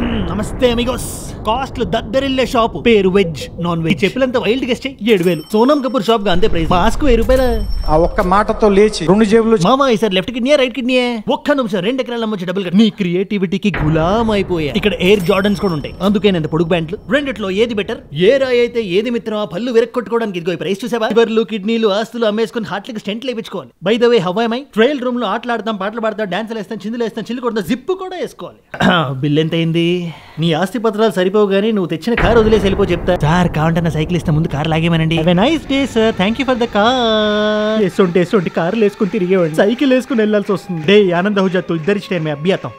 నమస్తే అమిగోస్ కాస్ట్లు దద్దరిల్లే షాప్ పేరు వెజ్ నాన్ వెజ్ చెప్పులంతా వైల్డ్ గెస్ట్ ఏడు వేలు సోనం కపూర్ షాప్ గా అంతే ప్రైస్ మాస్క్ వెయ్యి రూపాయల ఆ ఒక్క మాటతో లేచి రెండు జేబులు మామా ఈసారి లెఫ్ట్ కిడ్నీ రైట్ కిడ్నీ ఒక్క నిమిషం రెండు ఎకరాల అమ్మొచ్చి డబుల్ నీ క్రియేటివిటీకి గులాం అయిపోయా ఇక్కడ ఎయిర్ జార్డన్స్ కూడా ఉంటాయి అందుకే నేను పొడుగు ప్యాంట్లు రెండిట్లో ఏది బెటర్ ఏ రాయి అయితే ఏది మిత్రం ఆ పళ్ళు విరక్కొట్టుకోవడానికి ఇదిగో ఈ ప్రైస్ చూసావా లివర్లు కిడ్నీలు ఆస్తులు అమ్మేసుకుని హార్ట్లకి స్టెంట్లు వేయించుకోవాలి బై ద వే హవాయమై ట్రయల్ రూమ్ లో ఆటలాడతాం పాటలు పాడతాం డాన్సులు వేస్తాం చిందులు వేస్తాం చిల్లు కొడతాం జిప్ కూడా వేసుకోవాలి బిల్ ఎంత అయింది నీ ఆస్తి పత్రాలు సరిపోవు కానీ నువ్వు తెచ్చిన కార్ వదిలేసి వెళ్ళిపో చెప్తా సార్ కావంటే నా సైకిల్ ఇస్తే ముందు కార్ లాగేమనండి nice day sir thank you for the car ఎసొంటి ఎసొంటి కార్లు వేసుకుని తిరిగేవాడి సైకిల్ వేసుకుని వెళ్ళాల్సి వస్తుంది డే ఆనంద హుజాత్ ఇద్దరి మే అభ్యాతం